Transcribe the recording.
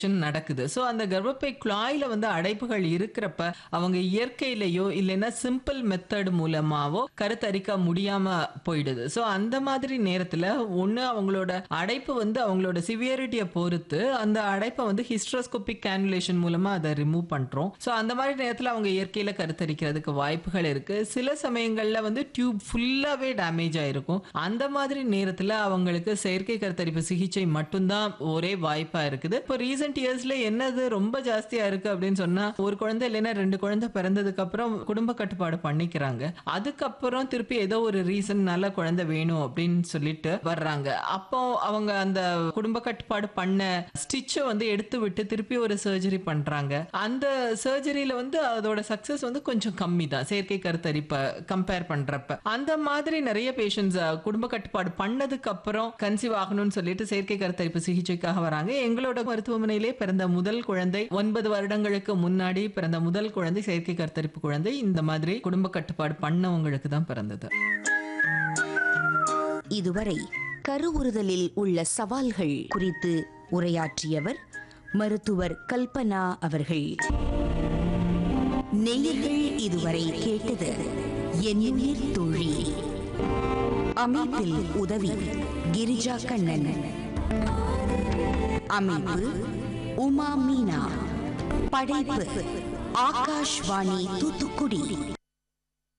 நடக்குது ஸோ அந்த கர்ப்பப்பை குழாயில வந்து அடைப்புகள் இருக்கிறப்ப அவங்க இயற்கையிலேயோ இல்லைன்னா சிம்பிள் மெத்தட் மூலமாவோ கருத்தரிக்க முடியாம போயிடுது ஸோ அந்த மாதிரி நேரத்துல ஒண்ணு அவங்களோட அடைப்பு வந்து அவங்களோட சிவியரிட்டியை பொறுத்து அந்த அடைப்பை வந்து ஹிஸ்ட்ரோஸ்கோபிக் கேனுலேஷன் மூலமா அதை ரிமூவ் பண்றோம் ஸோ அந்த மாதிரி நேரத்துல அவங்க இயற்கையில கருத்தரிக்கிறதுக்கு வாய்ப்புகள் இருக்கு சில சமயங்கள்ல வந்து டியூப் ஃபுல்லாவே டேமேஜ் ஆயிருக்கும் அந்த மாதிரி நேரத்துல அவங்களுக்கு செயற்கை கருத்தரிப்பு சிகிச்சை மட்டும்தான் ஒரே வாய்ப்பா இருக்குது இப்போ ரீசெண்ட் இயர்ஸ்ல என்னது ரொம்ப ஜாஸ்தியா இருக்கு அப்படின்னு சொன்னா ஒரு குழந்தை இல்லைன்னா ரெண்டு குழந்தை பிறந்ததுக்கு அப்புறம் குடும்ப கட்டுப்பாடு பண்ணிக்கிறாங்க அதுக்கப்புறம் திருப்பி ஏதோ ஒரு ரீசன்னால குழந்தை வேணும் அப்படின்னு சொல்லிட்டு வர்றாங்க அப்போ அவங்க அந்த குடும்ப கட்டுப்பாடு பண்ண ஸ்டிச்சை வந்து எடுத்து விட்டு திருப்பி ஒரு சர்ஜரி பண்றாங்க அந்த சர்ஜரியில வந்து அதோட சக்சஸ் வந்து கொஞ்சம் கம்மி தான் செயற்கை கருத்தரிப்பை கம்பேர் பண்றப்ப அந்த மாதிரி நிறைய பேஷண்ட்ஸ் குடும்ப கட்டுப்பாடு பண்ணதுக்கு அப்புறம் கன்சீவ் ஆகணும்னு சொல்லிட்டு செயற்கை கருத்தரிப்பு சிகிச்சைக்காக வராங்க எங்களோட மருத்துவமனையிலே பிறந்த முதல் குழந்தை ஒன்பது வருடங்களுக்கு முன்னாடி பிறந்த முதல் குழந்தை செயற்கை கருத்தரிப்பு குழந்தை இந்த மாதிரி குடும்ப கட்டுப்பாடு பண்ணவங்களுக்கு தான் பிறந்தது இதுவரை கருவுறுதலில் உள்ள சவால்கள் குறித்து உரையாற்றியவர் மருத்துவர் கல்பனா அவர்கள் நேயர்கள் இதுவரை கேட்டது என் உயிர் தோழி அமைப்பில் உதவி கிரிஜா கண்ணன் அமைப்பு உமா மீனா படைப்பு ஆகாஷ்வாணி தூத்துக்குடி